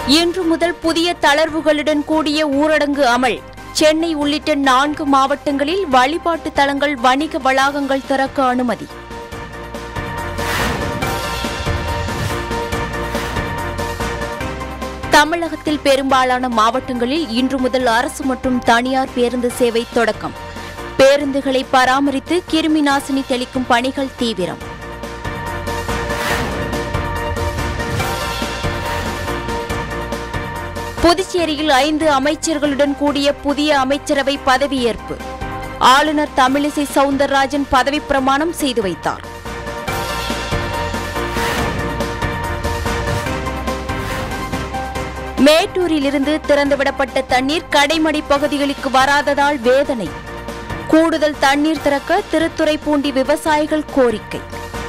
இன்று முதல் புதிய தளர்வுகளுடன் கூடிய ஊரடங்கு அமல் சென்னை உள்ளிட்ட நான்கு மாவட்டங்களில் வழிபாட்டு தலங்கள் வணிக வளாகங்கள் திறக்க அனுமதி தமிழகத்தில் பெரும்பாலான மாவட்டங்களில் இன்று முதல் அரசு மற்றும் தனியார் பேருந்து சேவை தொடக்கம் பேருந்துகளை பராமரித்து கிருமி நாசினி தெளிக்கும் பணிகள் தீவிரம் புதுச்சேரியில் ஐந்து அமைச்சர்களுடன் கூடிய புதிய அமைச்சரவை பதவியேற்பு ஆளுநர் தமிழிசை சவுந்தரராஜன் பதவிப் பிரமாணம் செய்து வைத்தார் மேட்டூரிலிருந்து திறந்துவிடப்பட்ட தண்ணீர் கடைமடை பகுதிகளுக்கு வராததால் வேதனை கூடுதல் தண்ணீர் திறக்க திருத்துறைப்பூண்டி விவசாயிகள் கோரிக்கை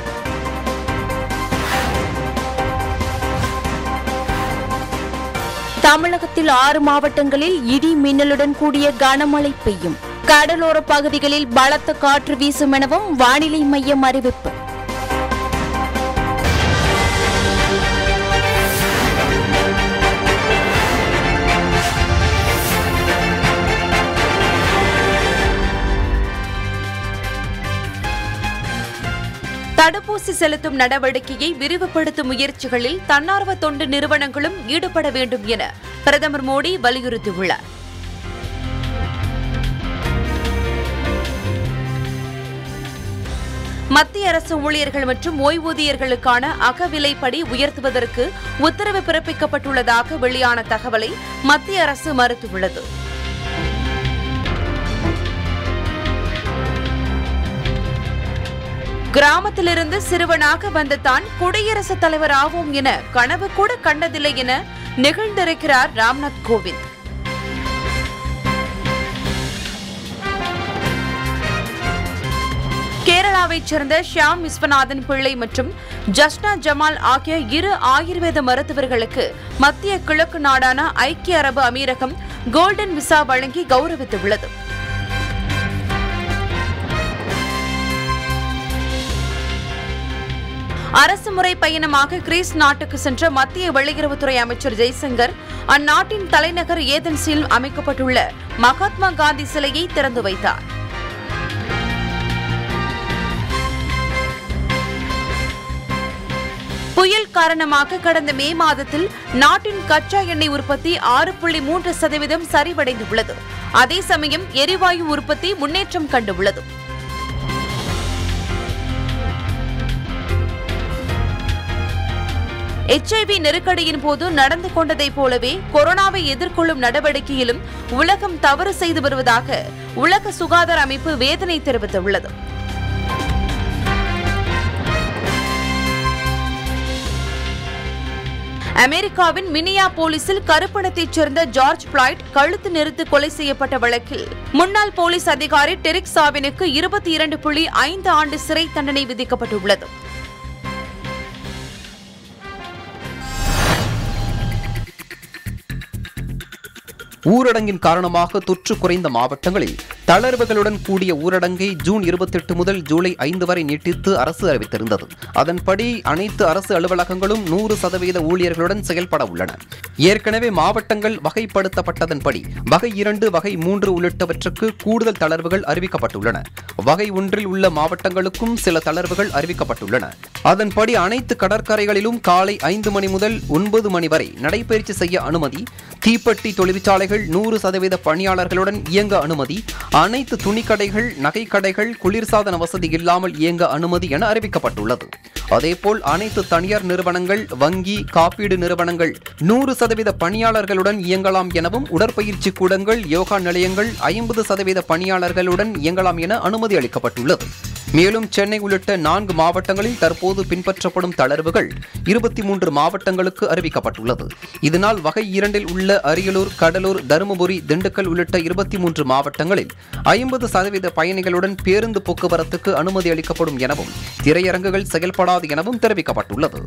தமிழகத்தில் ஆறு மாவட்டங்களில் இடி மின்னலுடன் கூடிய கனமழை பெய்யும் கடலோர பகுதிகளில் பலத்த காற்று வீசும் எனவும் வானிலை மையம் அறிவிப்பு தடுப்பூசி செலுத்தும் நடவடிக்கையை விரிவுபடுத்தும் முயற்சிகளில் தன்னார்வ தொண்டு நிறுவனங்களும் ஈடுபட வேண்டும் என பிரதமர் மோடி வலியுறுத்தியுள்ளார் மத்திய அரசு ஊழியர்கள் மற்றும் ஓய்வூதியர்களுக்கான அகவிலைப்படி உயர்த்துவதற்கு உத்தரவு பிறப்பிக்கப்பட்டுள்ளதாக வெளியான தகவலை மத்திய அரசு மறுத்துள்ளது கிராமத்திலிருந்து சிறுவனாக வந்த தான் குடியரசுத் தலைவர் ஆவோம் என கனவு கூட கண்டதில்லை என நிகழ்ந்திருக்கிறார் ராம்நாத் கோவிந்த் கேரளாவைச் சேர்ந்த ஷியாம் விஸ்வநாதன் பிள்ளை மற்றும் ஜஸ்னா ஜமால் ஆகிய இரு ஆயுர்வேத மருத்துவர்களுக்கு மத்திய கிழக்கு நாடான ஐக்கிய அரபு அமீரகம் கோல்டன் விசா வழங்கி கௌரவித்துள்ளது அரசு முறை பயணமாக கிரீஸ் நாட்டுக்கு சென்ற மத்திய வெளியுறவுத்துறை அமைச்சர் ஜெய்சங்கர் அந்நாட்டின் தலைநகர் ஏதென்ஸில் அமைக்கப்பட்டுள்ள மகாத்மா காந்தி சிலையை திறந்து வைத்தார் புயல் காரணமாக கடந்த மே மாதத்தில் நாட்டின் கச்சா எண்ணெய் உற்பத்தி ஆறு புள்ளி மூன்று சதவீதம் சரிவடைந்துள்ளது அதே சமயம் எரிவாயு உற்பத்தி முன்னேற்றம் கண்டுள்ளது எச்ஐவி நெருக்கடியின் போது நடந்து கொண்டதைப் போலவே கொரோனாவை எதிர்கொள்ளும் நடவடிக்கையிலும் உலகம் தவறு செய்து வருவதாக உலக சுகாதார அமைப்பு வேதனை தெரிவித்துள்ளது அமெரிக்காவின் மினியா போலீசில் கருப்பணத்தைச் சேர்ந்த ஜார்ஜ் பிளாய்ட் கழுத்து நெரித்து கொலை செய்யப்பட்ட வழக்கில் முன்னாள் போலீஸ் அதிகாரி டெரிக் சாவினுக்கு இருபத்தி இரண்டு புள்ளி ஐந்து ஆண்டு சிறை தண்டனை விதிக்கப்பட்டுள்ளது ஊரடங்கின் காரணமாக தொற்று குறைந்த மாவட்டங்களில் தளர்வுகளுடன் கூடிய ஊரடங்கை ஜூன் இருபத்தெட்டு முதல் ஜூலை ஐந்து வரை நீட்டித்து அரசு அறிவித்திருந்தது அதன்படி அனைத்து அரசு அலுவலகங்களும் நூறு சதவீத ஊழியர்களுடன் செயல்பட உள்ளன ஏற்கனவே மாவட்டங்கள் வகைப்படுத்தப்பட்டதன்படி வகை இரண்டு வகை மூன்று உள்ளிட்டவற்றுக்கு கூடுதல் தளர்வுகள் அறிவிக்கப்பட்டுள்ளன வகை ஒன்றில் உள்ள மாவட்டங்களுக்கும் சில தளர்வுகள் அறிவிக்கப்பட்டுள்ளன அதன்படி அனைத்து கடற்கரைகளிலும் காலை ஐந்து மணி முதல் ஒன்பது மணி வரை நடைபயிற்சி செய்ய அனுமதி தீப்பெட்டி தொழிற்சாலைகள் நூறு சதவீத பணியாளர்களுடன் இயங்க அனுமதி அனைத்து துணிக்கடைகள் நகைக்கடைகள் குளிர்சாதன வசதி இல்லாமல் இயங்க அனுமதி என அறிவிக்கப்பட்டுள்ளது அதேபோல் அனைத்து தனியார் நிறுவனங்கள் வங்கி காப்பீடு நிறுவனங்கள் நூறு சதவீத பணியாளர்களுடன் இயங்கலாம் எனவும் உடற்பயிற்சி கூடங்கள் யோகா நிலையங்கள் ஐம்பது சதவீத பணியாளர்களுடன் இயங்கலாம் என அனுமதி அளிக்கப்பட்டுள்ளது மேலும் சென்னை உள்ளிட்ட நான்கு மாவட்டங்களில் தற்போது பின்பற்றப்படும் தளர்வுகள் இருபத்தி மூன்று மாவட்டங்களுக்கு அறிவிக்கப்பட்டுள்ளது இதனால் வகை இரண்டில் உள்ள அரியலூர் கடலூர் தருமபுரி திண்டுக்கல் உள்ளிட்ட இருபத்தி மூன்று மாவட்டங்களில் ஐம்பது சதவீத பயணிகளுடன் பேருந்து போக்குவரத்துக்கு அனுமதி அளிக்கப்படும் எனவும் திரையரங்குகள் செயல்படாது எனவும் தெரிவிக்கப்பட்டுள்ளது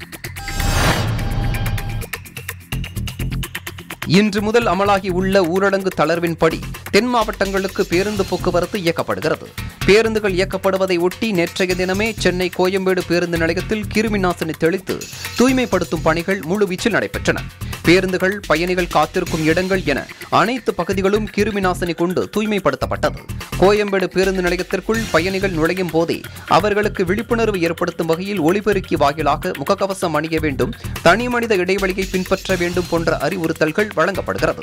இன்று முதல் அமலாகி உள்ள ஊரடங்கு தளர்வின்படி தென் மாவட்டங்களுக்கு பேருந்து போக்குவரத்து இயக்கப்படுகிறது பேருந்துகள் இயக்கப்படுவதை ஒட்டி நேற்றைய தினமே சென்னை கோயம்பேடு பேருந்து நிலையத்தில் கிருமி நாசினி தெளித்து தூய்மைப்படுத்தும் பணிகள் முழுவீச்சில் நடைபெற்றன பேருந்துகள் பயணிகள் காத்திருக்கும் இடங்கள் என அனைத்து பகுதிகளும் கிருமி நாசினி கொண்டு தூய்மைப்படுத்தப்பட்டது கோயம்பேடு பேருந்து நிலையத்திற்குள் பயணிகள் நுழையும் போதே அவர்களுக்கு விழிப்புணர்வு ஏற்படுத்தும் வகையில் ஒளிபெருக்கி வாயிலாக முகக்கவசம் அணிய வேண்டும் தனிமனித இடைவெளியை பின்பற்ற வேண்டும் போன்ற அறிவுறுத்தல்கள் வழங்கப்படுகிறது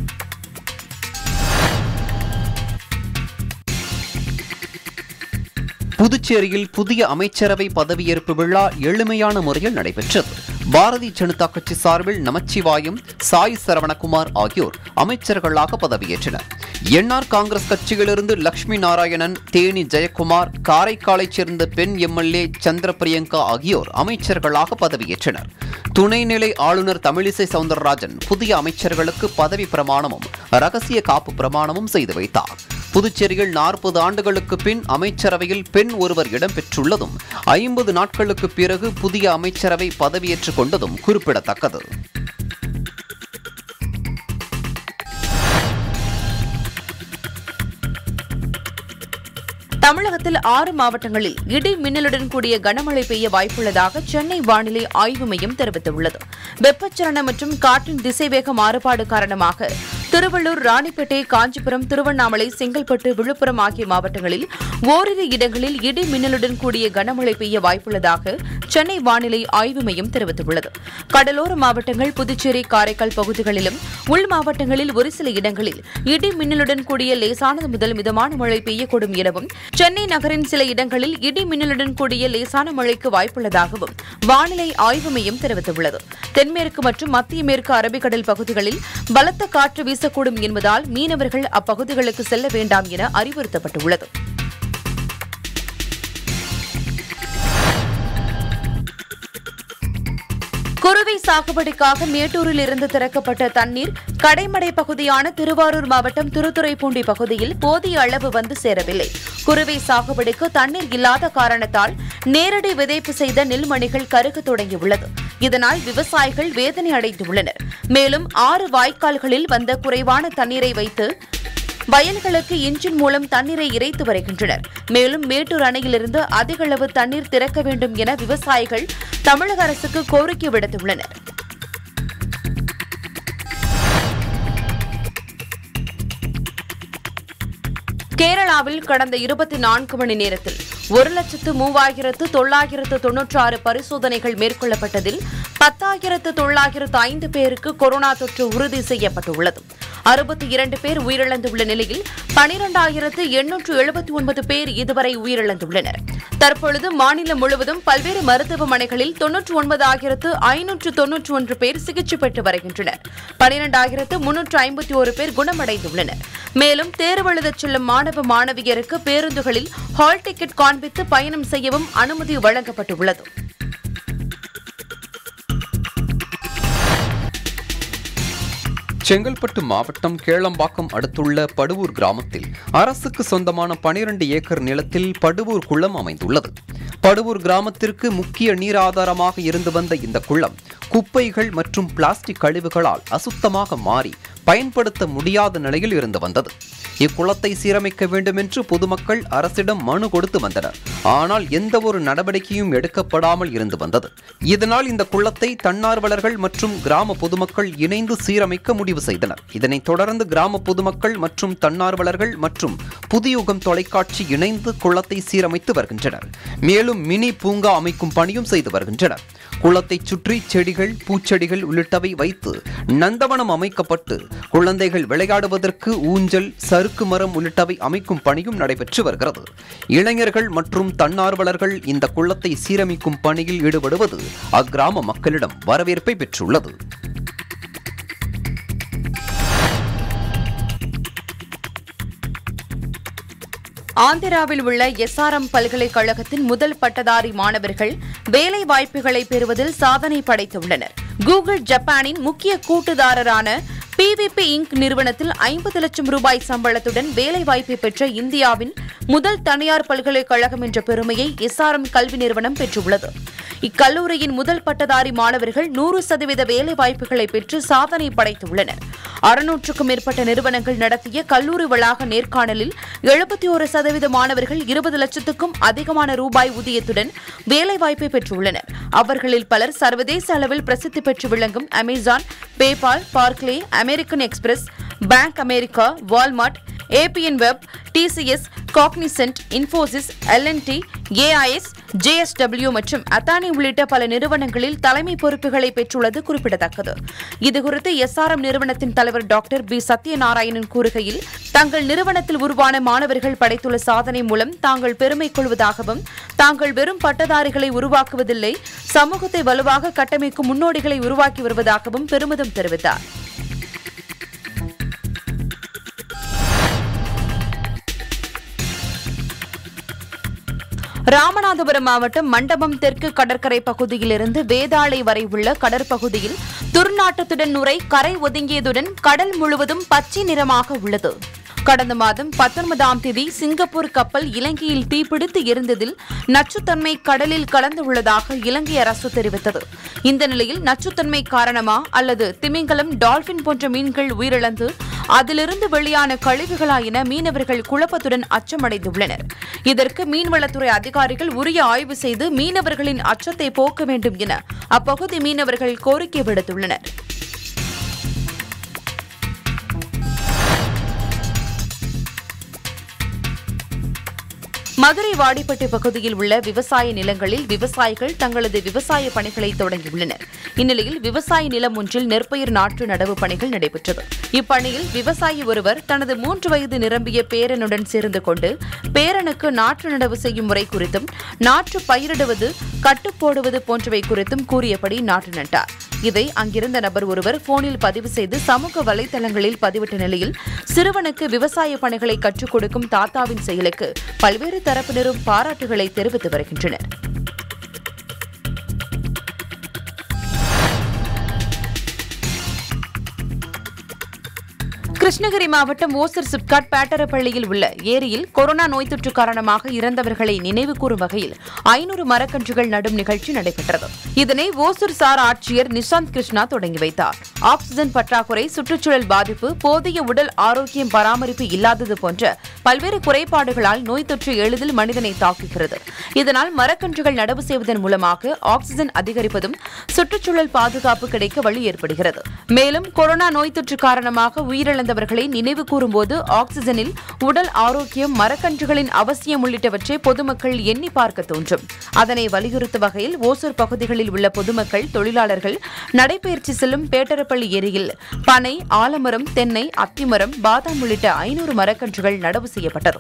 புதுச்சேரியில் புதிய அமைச்சரவை பதவியேற்பு விழா எளிமையான முறையில் நடைபெற்றது பாரதிய ஜனதா கட்சி சார்பில் நமச்சிவாயம் சாய் சரவணகுமார் ஆகியோர் அமைச்சர்களாக பதவியேற்றனர் என்ஆர் காங்கிரஸ் கட்சியிலிருந்து லட்சுமி நாராயணன் தேனி ஜெயக்குமார் காரைக்காலைச் சேர்ந்த பெண் எம்எல்ஏ சந்திர பிரியங்கா ஆகியோர் அமைச்சர்களாக பதவியேற்றனர் துணைநிலை ஆளுநர் தமிழிசை சவுந்தரராஜன் புதிய அமைச்சர்களுக்கு பதவி பிரமாணமும் ரகசிய காப்பு பிரமாணமும் செய்து வைத்தார் புதுச்சேரியில் நாற்பது ஆண்டுகளுக்கு பின் அமைச்சரவையில் பெண் ஒருவர் இடம்பெற்றுள்ளதும் ஐம்பது நாட்களுக்கு பிறகு புதிய அமைச்சரவை பதவியேற்றுக் கொண்டதும் குறிப்பிடத்தக்கது தமிழகத்தில் ஆறு மாவட்டங்களில் இடி மின்னலுடன் கூடிய கனமழை பெய்ய வாய்ப்புள்ளதாக சென்னை வானிலை ஆய்வு மையம் தெரிவித்துள்ளது வெப்பச்சலன மற்றும் காற்றின் திசைவேக மாறுபாடு காரணமாக திருவள்ளூர் ராணிப்பேட்டை காஞ்சிபுரம் திருவண்ணாமலை செங்கல்பட்டு விழுப்புரம் ஆகிய மாவட்டங்களில் ஓரிரு இடங்களில் இடி மின்னலுடன் கூடிய கனமழை பெய்ய வாய்ப்புள்ளதாக சென்னை வானிலை ஆய்வு மையம் தெரிவித்துள்ளது கடலோர மாவட்டங்கள் புதுச்சேரி காரைக்கால் பகுதிகளிலும் உள் மாவட்டங்களில் ஒரு சில இடங்களில் இடி மின்னலுடன் கூடிய லேசானது முதல் மிதமான மழை பெய்யக்கூடும் எனவும் சென்னை நகரின் சில இடங்களில் இடி மின்னலுடன் கூடிய லேசான மழைக்கு வாய்ப்புள்ளதாகவும் வானிலை ஆய்வு மையம் தெரிவித்துள்ளது தென்மேற்கு மற்றும் மத்திய மேற்கு அரபிக்கடல் பகுதிகளில் பலத்த காற்று வீசக்கூடும் என்பதால் மீனவர்கள் அப்பகுதிகளுக்கு செல்ல வேண்டாம் என அறிவுறுத்தப்பட்டுள்ளது குறுவை சாகுபடிக்காக மேட்டூரில் இருந்து திறக்கப்பட்ட தண்ணீர் கடைமடை பகுதியான திருவாரூர் மாவட்டம் திருத்துறைப்பூண்டி பகுதியில் போதிய அளவு வந்து சேரவில்லை குறுவை சாகுபடிக்கு தண்ணீர் இல்லாத காரணத்தால் நேரடி விதைப்பு செய்த நெல்மணிகள் கருக தொடங்கியுள்ளது இதனால் விவசாயிகள் வேதனை அடைந்துள்ளனர் மேலும் ஆறு வாய்க்கால்களில் வந்த குறைவான தண்ணீரை வைத்து வயல்களுக்கு இன்ஜின் மூலம் தண்ணீரை இறைத்து வருகின்றனர் மேலும் மேட்டூர் அணையிலிருந்து அதிக அளவு தண்ணீர் திறக்க வேண்டும் என விவசாயிகள் தமிழக அரசுக்கு கோரிக்கை விடுத்துள்ளனர் கேரளாவில் கடந்த இருபத்தி நான்கு மணி நேரத்தில் ஒரு லட்சத்து மூவாயிரத்து தொள்ளாயிரத்து தொன்னூற்று ஆறு பரிசோதனைகள் மேற்கொள்ளப்பட்டதில் பத்தாயிரத்து தொள்ளாயிரத்து ஐந்து பேருக்கு கொரோனா தொற்று உறுதி செய்யப்பட்டுள்ளது அறுபத்தி இரண்டு பேர் உயிரிழந்துள்ள நிலையில் பனிரெண்டாயிரத்து எண்ணூற்று எழுபத்தி ஒன்பது பேர் இதுவரை உயிரிழந்துள்ளனர் தற்பொழுது மாநிலம் முழுவதும் பல்வேறு மருத்துவமனைகளில் தொன்னூற்று ஒன்பதாயிரத்து ஐநூற்று தொன்னூற்று ஒன்று பேர் சிகிச்சை பெற்று வருகின்றனர் பனிரெண்டாயிரத்து முன்னூற்று ஐம்பத்தி ஒரு பேர் குணமடைந்துள்ளனர் மேலும் தேர்வு எழுதச் செல்லும் மாணவ மாணவியருக்கு பேருந்துகளில் ஹால் டிக்கெட் காண்பித்து பயணம் செய்யவும் அனுமதி வழங்கப்பட்டுள்ளது செங்கல்பட்டு மாவட்டம் கேளம்பாக்கம் அடுத்துள்ள படுவூர் கிராமத்தில் அரசுக்கு சொந்தமான பனிரெண்டு ஏக்கர் நிலத்தில் படுவூர் குளம் அமைந்துள்ளது படுவூர் கிராமத்திற்கு முக்கிய நீராதாரமாக இருந்து வந்த இந்த குளம் குப்பைகள் மற்றும் பிளாஸ்டிக் கழிவுகளால் அசுத்தமாக மாறி பயன்படுத்த முடியாத நிலையில் இருந்து வந்தது இக்குளத்தை சீரமைக்க வேண்டும் என்று பொதுமக்கள் அரசிடம் மனு கொடுத்து வந்தனர் ஆனால் எந்த ஒரு நடவடிக்கையும் எடுக்கப்படாமல் இருந்து வந்தது இதனால் இந்த குளத்தை தன்னார்வலர்கள் மற்றும் கிராம பொதுமக்கள் இணைந்து சீரமைக்க முடிவு செய்தனர் இதனைத் தொடர்ந்து கிராம பொதுமக்கள் மற்றும் தன்னார்வலர்கள் மற்றும் புதியுகம் தொலைக்காட்சி இணைந்து குளத்தை சீரமைத்து வருகின்றனர் மேலும் மினி பூங்கா அமைக்கும் பணியும் செய்து வருகின்றனர் குளத்தைச் சுற்றி செடிகள் பூச்செடிகள் உள்ளிட்டவை வைத்து நந்தவனம் அமைக்கப்பட்டு குழந்தைகள் விளையாடுவதற்கு ஊஞ்சல் சறுக்கு மரம் உள்ளிட்டவை அமைக்கும் பணியும் நடைபெற்று வருகிறது இளைஞர்கள் மற்றும் தன்னார்வலர்கள் இந்த குளத்தை சீரமைக்கும் பணியில் ஈடுபடுவது அக்கிராம மக்களிடம் வரவேற்பை பெற்றுள்ளது ஆந்திராவில் உள்ள எஸ்ஆர்எம் பல்கலைக்கழகத்தின் முதல் பட்டதாரி மாணவர்கள் வேலை வாய்ப்புகளை பெறுவதில் சாதனை படைத்துள்ளனர் கூகுள் ஜப்பானின் முக்கிய கூட்டுதாரரான பிவிபி இன்க் நிறுவனத்தில் ஐம்பது லட்சம் ரூபாய் சம்பளத்துடன் வேலைவாய்ப்பை பெற்ற இந்தியாவின் முதல் தனியார் பல்கலைக்கழகம் என்ற பெருமையை எஸ்ஆர்எம் கல்வி நிறுவனம் பெற்றுள்ளது இக்கல்லூரியின் முதல் பட்டதாரி மாணவர்கள் நூறு சதவீத வேலை வாய்ப்புகளை பெற்று சாதனை படைத்துள்ளனர் அறுநூற்றுக்கும் மேற்பட்ட நிறுவனங்கள் நடத்திய கல்லூரி வளாக நேர்காணலில் எழுபத்தி ஒரு சதவீத மாணவர்கள் இருபது லட்சத்துக்கும் அதிகமான ரூபாய் ஊதியத்துடன் வேலைவாய்ப்பை பெற்றுள்ளனர் அவர்களில் பலர் சர்வதேச அளவில் பிரசித்தி பெற்று விளங்கும் Amazon PayPal Barclays American Express bank America Walmart ABN web TCS Cognizant Infosys LNT AIS JSW மற்றும் அத்தானி உள்ளிட்ட பல நிறுவனங்களில் தலைமை பொறுப்புகளை பெற்றுள்ளது குறிப்பிடத்தக்கது இதுகுறித்து எஸ்ஆர்எம் நிறுவனத்தின் தலைவர் டாக்டர் பி சத்யநாராயணன் கூறுகையில் தங்கள் நிறுவனத்தில் உருவான மாணவர்கள் படைத்துள்ள சாதனை மூலம் தாங்கள் பெருமை கொள்வதாகவும் தாங்கள் வெறும் பட்டதாரிகளை உருவாக்குவதில்லை சமூகத்தை வலுவாக கட்டமைக்கும் முன்னோடிகளை உருவாக்கி வருவதாகவும் பெருமிதம் தெரிவித்தார் ராமநாதபுரம் மாவட்டம் மண்டபம் தெற்கு கடற்கரை பகுதியிலிருந்து வேதாளை வரை உள்ள கடற்பகுதியில் துர்நாற்றத்துடன் நுரை கரை ஒதுங்கியதுடன் கடல் முழுவதும் பச்சை நிறமாக உள்ளது கடந்த மாதம் பத்தொன்பதாம் தேதி சிங்கப்பூர் கப்பல் இலங்கையில் தீப்பிடித்து எரிந்ததில் நச்சுத்தன்மை கடலில் கலந்துள்ளதாக இலங்கை அரசு தெரிவித்தது இந்த நிலையில் நச்சுத்தன்மை காரணமா அல்லது திமிங்கலம் டால்பின் போன்ற மீன்கள் உயிரிழந்து அதிலிருந்து வெளியான கழிவுகளா என மீனவர்கள் குழப்பத்துடன் அச்சமடைந்துள்ளனர் இதற்கு மீன்வளத்துறை அதிகாரிகள் உரிய ஆய்வு செய்து மீனவர்களின் அச்சத்தை போக்க வேண்டும் என அப்பகுதி மீனவர்கள் கோரிக்கை விடுத்துள்ளனர் மதுரை வாடிப்பட்டி பகுதியில் உள்ள விவசாய நிலங்களில் விவசாயிகள் தங்களது விவசாய பணிகளை தொடங்கியுள்ளனர் இந்நிலையில் விவசாய நிலம் ஒன்றில் நெற்பயிர் நாற்று நடவு பணிகள் நடைபெற்றது இப்பணியில் விவசாயி ஒருவர் தனது மூன்று வயது நிரம்பிய பேரனுடன் சேர்ந்து கொண்டு பேரனுக்கு நாற்று நடவு செய்யும் முறை குறித்தும் நாற்று பயிரிடுவது கட்டு போடுவது போன்றவை குறித்தும் கூறியபடி நாற்று நட்டார் இதை அங்கிருந்த நபர் ஒருவர் போனில் பதிவு செய்து சமூக வலைதளங்களில் பதிவிட்ட நிலையில் சிறுவனுக்கு விவசாய பணிகளை கற்றுக் கொடுக்கும் தாத்தாவின் செயலுக்கு பல்வேறு தரப்பினரும் பாராட்டுகளை தெரிவித்து வருகின்றனர் கிருஷ்ணகிரி மாவட்டம் ஓசூர் சிப்காட் பேட்டரப்பள்ளியில் உள்ள ஏரியில் கொரோனா நோய் தொற்று காரணமாக இறந்தவர்களை நினைவு கூறும் வகையில் ஐநூறு மரக்கன்றுகள் நடும் நிகழ்ச்சி நடைபெற்றது இதனை ஓசூர் சார் ஆட்சியர் நிஷாந்த் கிருஷ்ணா தொடங்கி வைத்தார் ஆக்ஸிஜன் பற்றாக்குறை சுற்றுச்சூழல் பாதிப்பு போதிய உடல் ஆரோக்கியம் பராமரிப்பு இல்லாதது போன்ற பல்வேறு குறைபாடுகளால் நோய் தொற்று எளிதில் மனிதனை தாக்குகிறது இதனால் மரக்கன்றுகள் நடவு செய்வதன் மூலமாக ஆக்ஸிஜன் அதிகரிப்பதும் சுற்றுச்சூழல் பாதுகாப்பு கிடைக்க வழி ஏற்படுகிறது மேலும் கொரோனா நோய் தொற்று காரணமாக உயிரிழந்தவர்களை நினைவு கூறும்போது ஆக்ஸிஜனில் உடல் ஆரோக்கியம் மரக்கன்றுகளின் அவசியம் உள்ளிட்டவற்றை பொதுமக்கள் எண்ணி பார்க்க தோன்றும் அதனை வலியுறுத்தும் வகையில் ஓசூர் பகுதிகளில் உள்ள பொதுமக்கள் தொழிலாளர்கள் நடைபயிற்சி செல்லும் பேட்டரப்பள்ளி ஏரியில் பனை ஆலமரம் தென்னை அத்திமரம் பாதாம் உள்ளிட்ட ஐநூறு மரக்கன்றுகள் நடவு செய்யப்பட்டது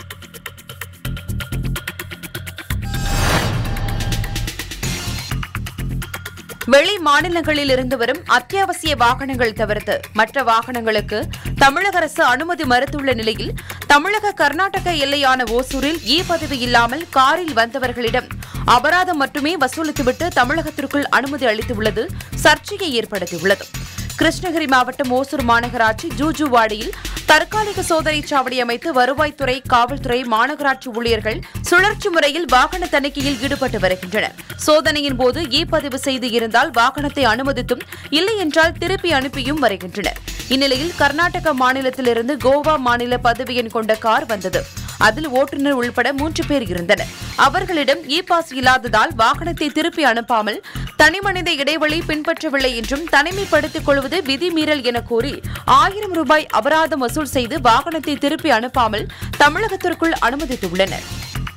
வெளி மாநிலங்களில் இருந்து வரும் அத்தியாவசிய வாகனங்கள் தவிர்த்து மற்ற வாகனங்களுக்கு தமிழக அரசு அனுமதி மறுத்துள்ள நிலையில் தமிழக கர்நாடக எல்லையான ஓசூரில் இ பதிவு இல்லாமல் காரில் வந்தவர்களிடம் அபராதம் மட்டுமே வசூலித்துவிட்டு தமிழகத்திற்குள் அனுமதி அளித்துள்ளது சர்ச்சையை ஏற்படுத்தியுள்ளது கிருஷ்ணகிரி மாவட்டம் ஓசூர் மாநகராட்சி ஜூஜுவாடியில் தற்காலிக சோதனை சாவடி அமைத்து வருவாய்த்துறை காவல்துறை மாநகராட்சி ஊழியர்கள் சுழற்சி முறையில் வாகன தணிக்கையில் ஈடுபட்டு வருகின்றனர் சோதனையின் போது இ பதிவு செய்து இருந்தால் வாகனத்தை அனுமதித்தும் இல்லை என்றால் திருப்பி அனுப்பியும் வருகின்றனர் இந்நிலையில் கர்நாடக மாநிலத்திலிருந்து கோவா மாநில பதவி எண் கொண்ட கார் வந்தது அதில் ஓட்டுநர் உள்பட மூன்று பேர் இருந்தனர் அவர்களிடம் இ பாஸ் இல்லாததால் வாகனத்தை திருப்பி அனுப்பாமல் தனிமனித இடைவெளி பின்பற்றவில்லை என்றும் தனிமைப்படுத்திக் கொள்வது விதிமீறல் என கூறி ஆயிரம் ரூபாய் அபராதம் வசூல் செய்து வாகனத்தை திருப்பி அனுப்பாமல் தமிழகத்திற்குள் அனுமதித்துள்ளனர்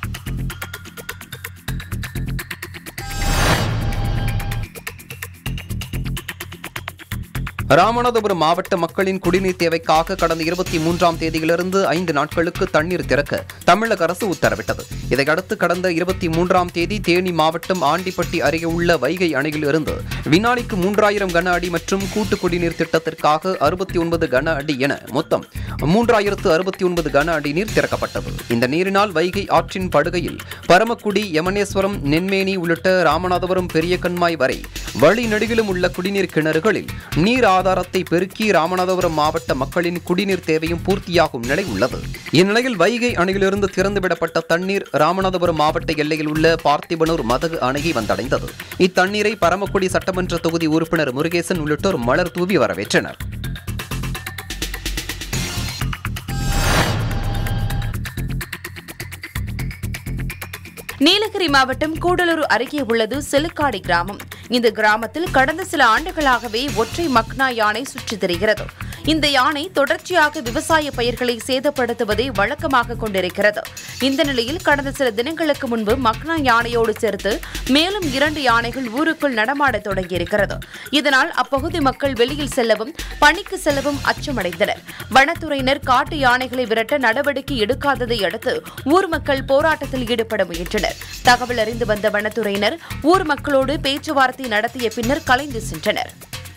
ராமநாதபுரம் மாவட்ட மக்களின் குடிநீர் தேவைக்காக கடந்த இருபத்தி மூன்றாம் தேதியிலிருந்து ஐந்து நாட்களுக்கு தண்ணீர் திறக்க தமிழக அரசு உத்தரவிட்டது இதையடுத்து கடந்த இருபத்தி மூன்றாம் தேதி தேனி மாவட்டம் ஆண்டிப்பட்டி அருகே உள்ள வைகை அணையில் இருந்து வினாடிக்கு மூன்றாயிரம் கன அடி மற்றும் கூட்டு குடிநீர் திட்டத்திற்காக அறுபத்தி ஒன்பது கன அடி என மொத்தம் மூன்றாயிரத்து அறுபத்தி ஒன்பது கன அடி நீர் திறக்கப்பட்டது இந்த நீரினால் வைகை ஆற்றின் படுகையில் பரமக்குடி யமனேஸ்வரம் நென்மேனி உள்ளிட்ட ராமநாதபுரம் பெரிய கண்மாய் வரை வழி நெடுகிலும் உள்ள குடிநீர் கிணறுகளில் நீர் வாழ்வாதாரத்தை பெருக்கி ராமநாதபுரம் மாவட்ட மக்களின் குடிநீர் தேவையும் பூர்த்தியாகும் நிலை உள்ளது இந்நிலையில் வைகை அணையிலிருந்து திறந்துவிடப்பட்ட தண்ணீர் ராமநாதபுரம் மாவட்ட எல்லையில் உள்ள பார்த்திபனூர் மதகு அணையை வந்தடைந்தது இத்தண்ணீரை பரமக்குடி சட்டமன்ற தொகுதி உறுப்பினர் முருகேசன் உள்ளிட்டோர் மலர் தூவி வரவேற்றனர் நீலகிரி மாவட்டம் கூடலூர் அருகே உள்ளது செலுக்காடி கிராமம் இந்த கிராமத்தில் கடந்த சில ஆண்டுகளாகவே ஒற்றை மக்னா யானை சுற்றித் திரிகிறது இந்த யானை தொடர்ச்சியாக விவசாய பயிர்களை சேதப்படுத்துவதை வழக்கமாக கொண்டிருக்கிறது இந்த நிலையில் கடந்த சில தினங்களுக்கு முன்பு மக்னா யானையோடு சேர்த்து மேலும் இரண்டு யானைகள் ஊருக்குள் நடமாடத் தொடங்கியிருக்கிறது இதனால் அப்பகுதி மக்கள் வெளியில் செல்லவும் பணிக்கு செல்லவும் அச்சமடைந்தனர் வனத்துறையினர் காட்டு யானைகளை விரட்ட நடவடிக்கை எடுக்காததை அடுத்து ஊர் மக்கள் போராட்டத்தில் ஈடுபட முயன்றனர் தகவல் அறிந்து வந்த வனத்துறையினர் ஊர் மக்களோடு பேச்சுவார்த்தை நடத்திய பின்னர் கலைந்து சென்றனர்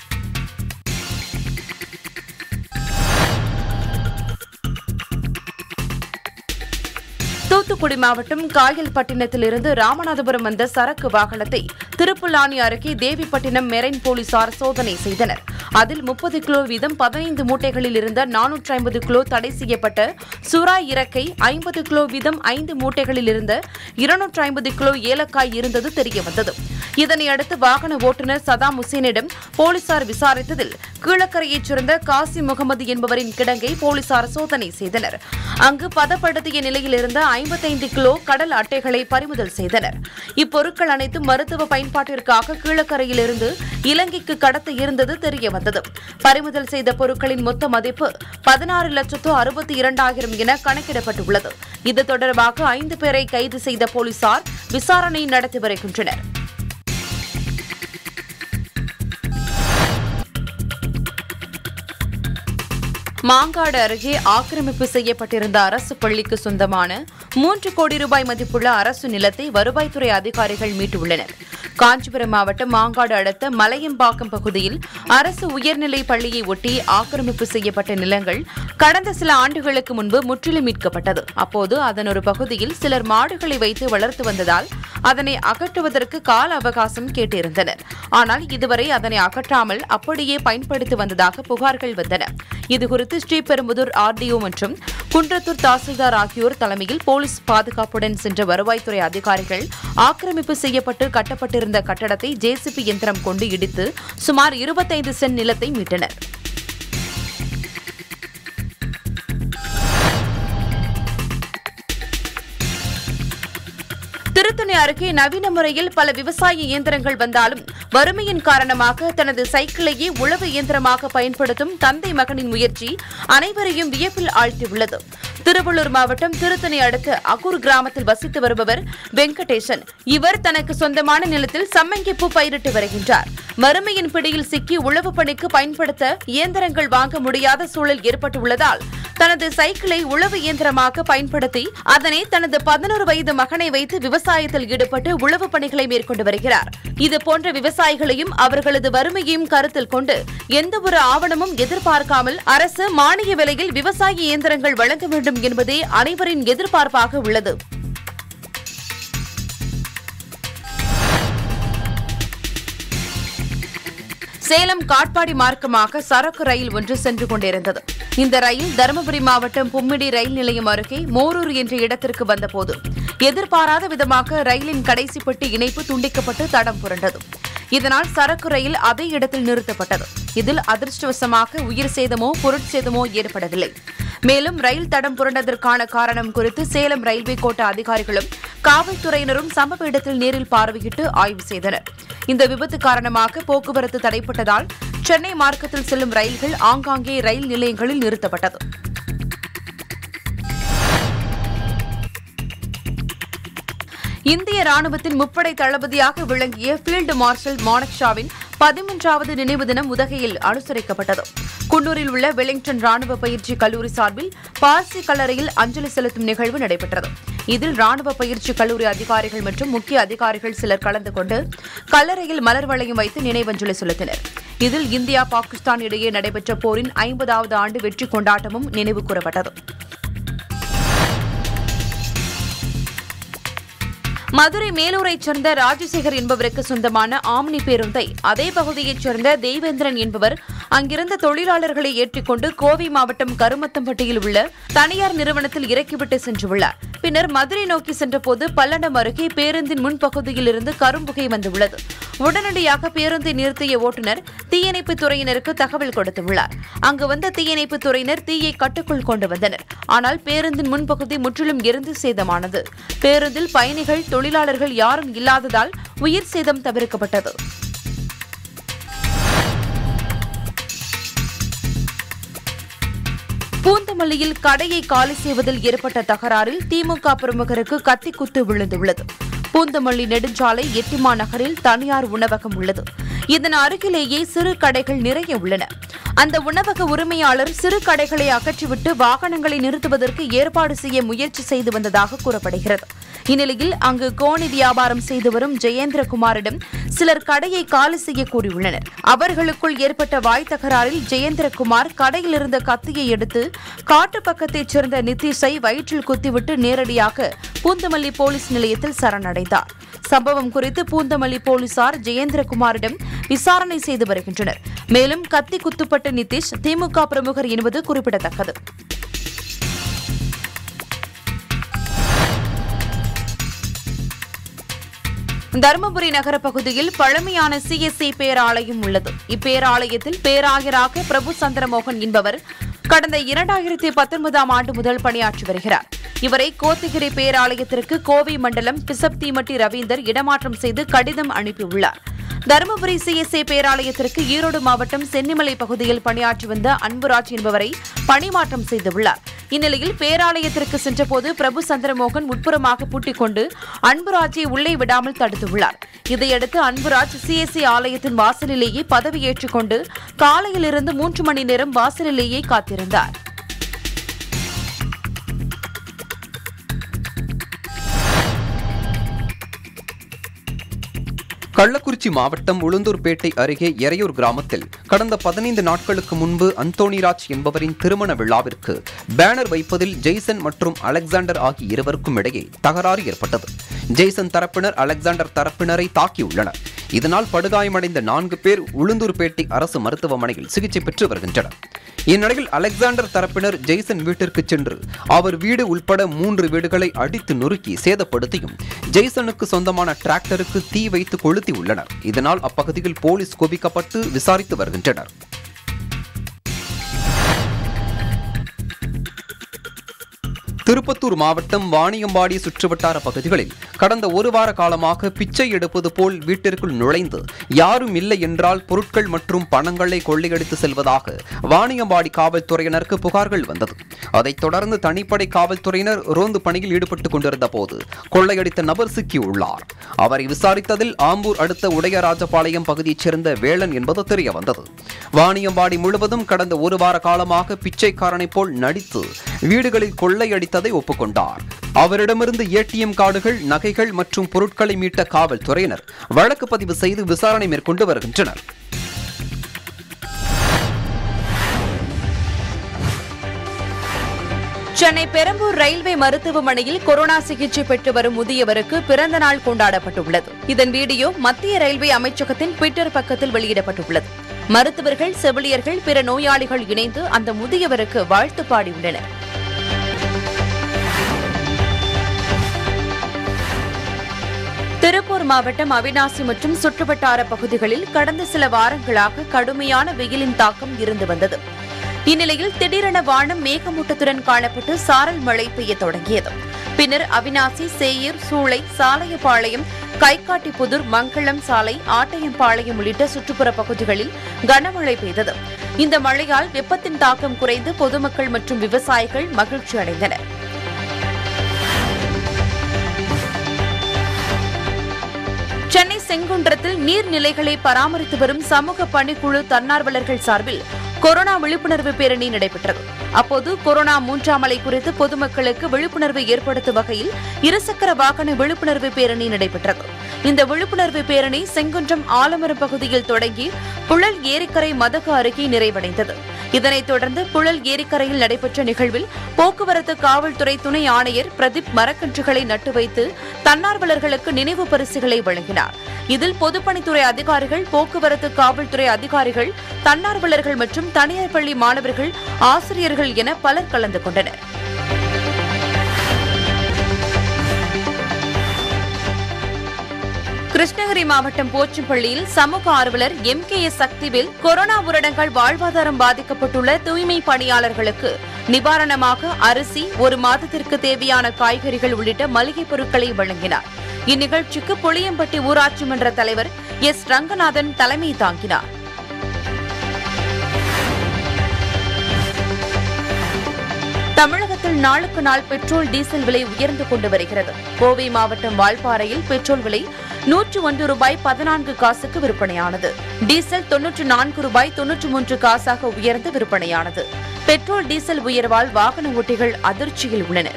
தூத்துக்குடி மாவட்டம் காயல்பட்டினத்திலிருந்து ராமநாதபுரம் வந்த சரக்கு வாகனத்தை திருப்புல்லானி அருகே தேவிப்பட்டினம் மெரைன் போலீசார் சோதனை செய்தனர் அதில் முப்பது கிலோ வீதம் பதினைந்து மூட்டைகளில் இருந்த நானூற்றி ஐம்பது கிலோ தடை செய்யப்பட்ட சுறாய் இறக்கை ஐம்பது கிலோ வீதம் ஐந்து மூட்டைகளில் இருந்த இருநூற்றி ஐம்பது கிலோ ஏலக்காய் இருந்தது தெரியவந்தது இதனையடுத்து வாகன ஓட்டுநர் சதாம் ஹுசேனிடம் போலீசார் விசாரித்ததில் கீழக்கரையைச் சேர்ந்த காசி முகமது என்பவரின் கிடங்கை போலீசார் சோதனை செய்தனர் அங்கு பதப்படுத்திய நிலையில் இருந்த ஐம்பத்தைந்து கிலோ கடல் அட்டைகளை பறிமுதல் செய்தனர் இப்பொருட்கள் அனைத்தும் மருத்துவ பயன்பாட்டிற்காக கீழக்கரையிலிருந்து இலங்கைக்கு கடத்த இருந்தது தெரியவந்தது பறிமுதல் செய்த பொருட்களின் மொத்த மதிப்பு பதினாறு லட்சத்து அறுபத்தி இரண்டாயிரம் என கணக்கிடப்பட்டுள்ளது இது தொடர்பாக ஐந்து பேரை கைது செய்த போலீசார் விசாரணை நடத்தி வருகின்றனர் மாங்காடு அருகே ஆக்கிரமிப்பு செய்யப்பட்டிருந்த அரசு பள்ளிக்கு சொந்தமான மூன்று கோடி ரூபாய் மதிப்புள்ள அரசு நிலத்தை வருவாய்த்துறை அதிகாரிகள் மீட்டுள்ளனர் காஞ்சிபுரம் மாவட்டம் மாங்காடு அடுத்த மலையம்பாக்கம் பகுதியில் அரசு உயர்நிலை பள்ளியை ஒட்டி ஆக்கிரமிப்பு செய்யப்பட்ட நிலங்கள் கடந்த சில ஆண்டுகளுக்கு முன்பு முற்றிலும் மீட்கப்பட்டது அப்போது அதன் ஒரு பகுதியில் சிலர் மாடுகளை வைத்து வளர்த்து வந்ததால் அதனை அகற்றுவதற்கு கால அவகாசம் கேட்டிருந்தனர் ஆனால் இதுவரை அதனை அகற்றாமல் அப்படியே பயன்படுத்தி வந்ததாக புகார்கள் வந்தன இதுகுறித்து ஸ்ரீபெரும்புதூர் ஆர்டிஓ மற்றும் குன்றத்தூர் தாசில்தார் ஆகியோர் தலைமையில் போலீஸ் பாதுகாப்புடன் சென்ற வருவாய்த்துறை அதிகாரிகள் ஆக்கிரமிப்பு செய்யப்பட்டு கட்டப்பட்டிருந்த கட்டடத்தை ஜேசிபி இயந்திரம் கொண்டு இடித்து சுமார் இருபத்தைந்து சென்ட் நிலத்தை மீட்டனர் திருத்தணி அருகே நவீன முறையில் பல விவசாய இயந்திரங்கள் வந்தாலும் வறுமையின் காரணமாக தனது சைக்கிளையே உழவு இயந்திரமாக பயன்படுத்தும் தந்தை மகனின் முயற்சி அனைவரையும் வியப்பில் ஆழ்த்தியுள்ளது திருவள்ளூர் மாவட்டம் திருத்தணி அடுத்த அகூர் கிராமத்தில் வசித்து வருபவர் வெங்கடேசன் இவர் தனக்கு சொந்தமான நிலத்தில் சம்மங்கி பூ பயிரிட்டு வருகின்றார் வறுமையின் பிடியில் சிக்கி உழவு பணிக்கு பயன்படுத்த இயந்திரங்கள் வாங்க முடியாத சூழல் ஏற்பட்டுள்ளதால் தனது சைக்கிளை உழவு இயந்திரமாக பயன்படுத்தி அதனை தனது பதினோரு வயது மகனை வைத்து விவசாயத்தில் ஈடுபட்டு உழவு பணிகளை மேற்கொண்டு வருகிறார் இது போன்ற விவசாயிகளையும் அவர்களது வறுமையையும் கருத்தில் கொண்டு எந்த ஒரு ஆவணமும் எதிர்பார்க்காமல் அரசு மானிய விலையில் விவசாய இயந்திரங்கள் வழங்க வேண்டும் என்பதே அனைவரின் எதிர்பார்ப்பாக உள்ளது சேலம் காட்பாடி மார்க்கமாக சரக்கு ரயில் ஒன்று சென்று கொண்டிருந்தது இந்த ரயில் தருமபுரி மாவட்டம் பும்மிடி ரயில் நிலையம் அருகே மோரூர் என்ற இடத்திற்கு வந்தபோது எதிர்பாராத விதமாக ரயிலின் கடைசி பெட்டி இணைப்பு துண்டிக்கப்பட்டு தடம் புரண்டது இதனால் சரக்கு ரயில் அதே இடத்தில் நிறுத்தப்பட்டது இதில் அதிர்ஷ்டவசமாக உயிர் சேதமோ பொருட்சேதமோ ஏற்படவில்லை மேலும் ரயில் தடம் புரண்டதற்கான காரணம் குறித்து சேலம் ரயில்வே கோட்ட அதிகாரிகளும் காவல்துறையினரும் சம்பவ இடத்தில் நேரில் பார்வையிட்டு ஆய்வு செய்தனர் இந்த விபத்து காரணமாக போக்குவரத்து தடைப்பட்டதால் சென்னை மார்க்கத்தில் செல்லும் ரயில்கள் ஆங்காங்கே ரயில் நிலையங்களில் நிறுத்தப்பட்டது இந்திய ராணுவத்தின் முப்படை தளபதியாக விளங்கிய ஃபீல்டு மார்ஷல் மானக்ஷாவின் பதிமூன்றாவது நினைவு தினம் உதகையில் அனுசரிக்கப்பட்டது குன்னூரில் உள்ள வெலிங்டன் ராணுவ பயிற்சி கல்லூரி சார்பில் பார்சி கல்லறையில் அஞ்சலி செலுத்தும் நிகழ்வு நடைபெற்றது இதில் ராணுவ பயிற்சி கல்லூரி அதிகாரிகள் மற்றும் முக்கிய அதிகாரிகள் சிலர் கலந்து கொண்டு கல்லறையில் மலர் வளையம் வைத்து நினைவஞ்சலி செலுத்தினர் இதில் இந்தியா பாகிஸ்தான் இடையே நடைபெற்ற போரின் ஐம்பதாவது ஆண்டு வெற்றி கொண்டாட்டமும் நினைவு கூறப்பட்டது மதுரை மேலூரைச் சேர்ந்த ராஜசேகர் என்பவருக்கு சொந்தமான ஆம்னி பேருந்தை அதே பகுதியைச் சேர்ந்த தெய்வேந்திரன் என்பவர் அங்கிருந்த தொழிலாளர்களை ஏற்றிக்கொண்டு கோவை மாவட்டம் கருமத்தம்பட்டியில் உள்ள தனியார் நிறுவனத்தில் இறக்கிவிட்டு சென்றுள்ளார் பின்னர் மதுரை நோக்கி சென்றபோது பல்லடம் அருகே பேருந்தின் முன்பகுதியில் இருந்து கரும்புகை வந்துள்ளது உடனடியாக பேருந்தை நிறுத்திய ஓட்டுநர் தீயணைப்பு துறையினருக்கு தகவல் கொடுத்துள்ளார் அங்கு வந்த தீயணைப்பு துறையினர் தீயை கட்டுக்குள் கொண்டு வந்தனர் ஆனால் பேருந்தின் முன்பகுதி முற்றிலும் எரிந்து சேதமானது பேருந்தில் பயணிகள் தொழிலாளர்கள் யாரும் இல்லாததால் உயிர் சேதம் தவிர்க்கப்பட்டது பூந்தமல்லியில் கடையை காலி செய்வதில் ஏற்பட்ட தகராறில் திமுக பிரமுகருக்கு கத்திக்குத்து விழுந்துள்ளது பூந்தமல்லி நெடுஞ்சாலை எட்டிமா நகரில் தனியார் உணவகம் உள்ளது இதன் அருகிலேயே சிறு கடைகள் நிறைய உள்ளன அந்த உணவக உரிமையாளர் சிறு கடைகளை அகற்றிவிட்டு வாகனங்களை நிறுத்துவதற்கு ஏற்பாடு செய்ய முயற்சி செய்து வந்ததாக கூறப்படுகிறது இந்நிலையில் அங்கு கோணி வியாபாரம் செய்து வரும் ஜெயேந்திரகுமாரிடம் சிலர் கடையை காலி செய்ய கூறியுள்ளனர் அவர்களுக்குள் ஏற்பட்ட வாய் தகராறில் ஜெயேந்திரகுமார் கடையில் இருந்த கத்தியை எடுத்து காட்டு பக்கத்தைச் சேர்ந்த நிதிஷை வயிற்றில் குத்திவிட்டு நேரடியாக பூந்தமல்லி போலீஸ் நிலையத்தில் சரணடைந்தார் சம்பவம் குறித்து பூந்தமல்லி போலீசார் ஜெயேந்திரகுமாரிடம் விசாரணை செய்து வருகின்றனர் மேலும் கத்தி குத்துப்பட்ட நிதிஷ் திமுக பிரமுகர் என்பது குறிப்பிடத்தக்கது தருமபுரி நகர பகுதியில் பழமையான சிஎஸ்சி பேராலயம் உள்ளது இப்பேராலயத்தில் பேராயராக பிரபு சந்திரமோகன் என்பவர் கடந்த இரண்டாயிரத்தி பத்தொன்பதாம் ஆண்டு முதல் பணியாற்றி வருகிறார் இவரை கோத்தகிரி பேராலயத்திற்கு கோவை மண்டலம் பிசப் தீமட்டி ரவீந்தர் இடமாற்றம் செய்து கடிதம் அனுப்பியுள்ளார் தருமபுரி சிஎஸ்ஏ பேராலயத்திற்கு ஈரோடு மாவட்டம் சென்னிமலை பகுதியில் பணியாற்றி வந்த அன்புராஜ் என்பவரை பணிமாற்றம் செய்துள்ளார் இந்நிலையில் பேராலயத்திற்கு சென்றபோது பிரபு சந்திரமோகன் உட்புறமாக பூட்டிக் கொண்டு அன்புராஜை உள்ளே விடாமல் தடுத்துள்ளார் இதையடுத்து அன்புராஜ் சிஎஸ்சி ஆலயத்தின் வாசலிலேயே பதவியேற்றுக் கொண்டு காலையிலிருந்து மூன்று மணி நேரம் வாசலிலேயே காத்திருந்தார் கள்ளக்குறிச்சி மாவட்டம் உளுந்தூர்பேட்டை அருகே எரையூர் கிராமத்தில் கடந்த பதினைந்து நாட்களுக்கு முன்பு அந்தோணிராஜ் என்பவரின் திருமண விழாவிற்கு பேனர் வைப்பதில் ஜெய்சன் மற்றும் அலெக்சாண்டர் ஆகிய இருவருக்கும் இடையே தகராறு ஏற்பட்டது ஜெய்சன் தரப்பினர் அலெக்சாண்டர் தரப்பினரை தாக்கியுள்ளனர் இதனால் படுகாயமடைந்த நான்கு பேர் உளுந்தூர்பேட்டை அரசு மருத்துவமனையில் சிகிச்சை பெற்று வருகின்றனர் இந்நிலையில் அலெக்சாண்டர் தரப்பினர் ஜெய்சன் வீட்டிற்கு சென்று அவர் வீடு உள்பட மூன்று வீடுகளை அடித்து நொறுக்கி சேதப்படுத்தியும் ஜெய்சனுக்கு சொந்தமான டிராக்டருக்கு தீ வைத்து கொளுத்தி உள்ளனர் இதனால் அப்பகுதியில் போலீஸ் குவிக்கப்பட்டு விசாரித்து வருகின்றனர் திருப்பத்தூர் மாவட்டம் வாணியம்பாடி சுற்றுவட்டார பகுதிகளில் கடந்த ஒரு வார காலமாக பிச்சை எடுப்பது போல் வீட்டிற்குள் நுழைந்து யாரும் இல்லை என்றால் பொருட்கள் மற்றும் பணங்களை கொள்ளையடித்து செல்வதாக வாணியம்பாடி காவல்துறையினருக்கு புகார்கள் வந்தது அதைத் தொடர்ந்து தனிப்படை காவல்துறையினர் ரோந்து பணியில் ஈடுபட்டுக் கொண்டிருந்த போது கொள்ளையடித்த நபர் சிக்கியுள்ளார் அவரை விசாரித்ததில் ஆம்பூர் அடுத்த உடையராஜபாளையம் பகுதியைச் சேர்ந்த வேளன் என்பது தெரிய வந்தது வாணியம்பாடி முழுவதும் கடந்த ஒரு வார காலமாக பிச்சைக்காரனைப் போல் நடித்து வீடுகளில் கொள்ளையடித்ததை ஒப்புக்கொண்டார் அவரிடமிருந்து ஏடிஎம் கார்டுகள் நகைகள் மற்றும் பொருட்களை மீட்ட காவல்துறையினர் வழக்கு பதிவு செய்து விசாரணை மேற்கொண்டு வருகின்றனர் சென்னை பெரம்பூர் ரயில்வே மருத்துவமனையில் கொரோனா சிகிச்சை பெற்று வரும் முதியவருக்கு பிறந்த நாள் கொண்டாடப்பட்டுள்ளது இதன் வீடியோ மத்திய ரயில்வே அமைச்சகத்தின் ட்விட்டர் பக்கத்தில் வெளியிடப்பட்டுள்ளது மருத்துவர்கள் செவிலியர்கள் பிற நோயாளிகள் இணைந்து அந்த முதியவருக்கு வாழ்த்து பாடியுள்ளனர் திருப்பூர் மாவட்டம் அவினாசி மற்றும் சுற்றுவட்டார பகுதிகளில் கடந்த சில வாரங்களாக கடுமையான வெயிலின் தாக்கம் இருந்து வந்தது இந்நிலையில் திடீரென வானம் மேகமூட்டத்துடன் காணப்பட்டு சாரல் மழை பெய்ய தொடங்கியது பின்னர் அவினாசி சேயூர் சூளை சாலையபாளையம் கைகாட்டிப்புதூர் மங்களம் சாலை ஆட்டையம்பாளையம் உள்ளிட்ட சுற்றுப்புற பகுதிகளில் கனமழை பெய்தது இந்த மழையால் வெப்பத்தின் தாக்கம் குறைந்து பொதுமக்கள் மற்றும் விவசாயிகள் மகிழ்ச்சி அடைந்தனர் சென்னை செங்குன்றத்தில் நீர்நிலைகளை பராமரித்து வரும் சமூக பணிக்குழு தன்னார்வலர்கள் சார்பில் கொரோனா விழிப்புணர்வு பேரணி நடைபெற்றது அப்போது கொரோனா மூன்றாம் அலை குறித்து பொதுமக்களுக்கு விழிப்புணர்வு ஏற்படுத்தும் வகையில் இருசக்கர வாகன விழிப்புணர்வு பேரணி நடைபெற்றது இந்த விழிப்புணர்வு பேரணி செங்குன்றம் ஆலமரம் பகுதியில் தொடங்கி புழல் ஏரிக்கரை மதகு அருகே நிறைவடைந்தது இதனைத் தொடர்ந்து புழல் ஏரிக்கரையில் நடைபெற்ற நிகழ்வில் போக்குவரத்து காவல்துறை துணை ஆணையர் பிரதீப் மரக்கன்றுகளை நட்டு வைத்து தன்னார்வலர்களுக்கு நினைவு பரிசுகளை வழங்கினார் இதில் பொதுப்பணித்துறை அதிகாரிகள் போக்குவரத்து காவல்துறை அதிகாரிகள் தன்னார்வலர்கள் மற்றும் தனியார் பள்ளி மாணவர்கள் ஆசிரியர்கள் என பலர் கலந்து கொண்டனர் கிருஷ்ணகிரி மாவட்டம் போச்சம்பள்ளியில் சமூக ஆர்வலர் M K S Sakthivel corona ஊரடங்கால் வாழ்வாதாரம் பாதிக்கப்பட்டுள்ள தூய்மை பணியாளர்களுக்கு நிவாரணமாக அரிசி ஒரு மாதத்திற்கு தேவையான காய்கறிகள் உள்ளிட்ட மளிகைப் பொருட்களை வழங்கினார் இந்நிகழ்ச்சிக்கு புளியம்பட்டி ஊராட்சி மன்ற தலைவர் எஸ் ரங்கநாதன் தலைமை தாங்கினார் தமிழகத்தில் நாளுக்கு நாள் பெட்ரோல் டீசல் விலை உயர்ந்து கொண்டு வருகிறது கோவை மாவட்டம் வால்பாறையில் பெட்ரோல் விலை நூற்று ஒன்று ரூபாய் பதினான்கு காசுக்கு விற்பனையானது டீசல் தொன்னூற்று நான்கு ரூபாய் தொன்னூற்று மூன்று காசாக உயர்ந்து விற்பனையானது பெட்ரோல் டீசல் உயர்வால் வாகன ஓட்டிகள் அதிர்ச்சியில் உள்ளனர்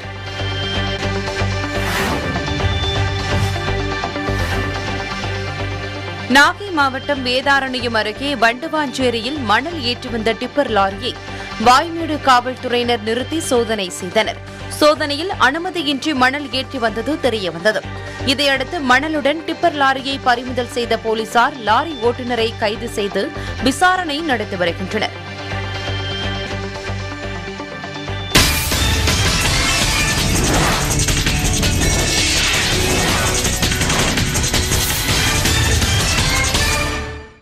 நாகை மாவட்டம் வேதாரண்யம் அருகே வண்டுவாஞ்சேரியில் மணல் ஏற்றி வந்த டிப்பர் லாரியை வாய்மேடு காவல்துறையினர் நிறுத்தி சோதனை செய்தனர் சோதனையில் அனுமதியின்றி மணல் ஏற்றி வந்தது தெரியவந்தது இதையடுத்து மணலுடன் டிப்பர் லாரியை பறிமுதல் செய்த போலீசார் லாரி ஓட்டுநரை கைது செய்து விசாரணை நடத்தி வருகின்றனர்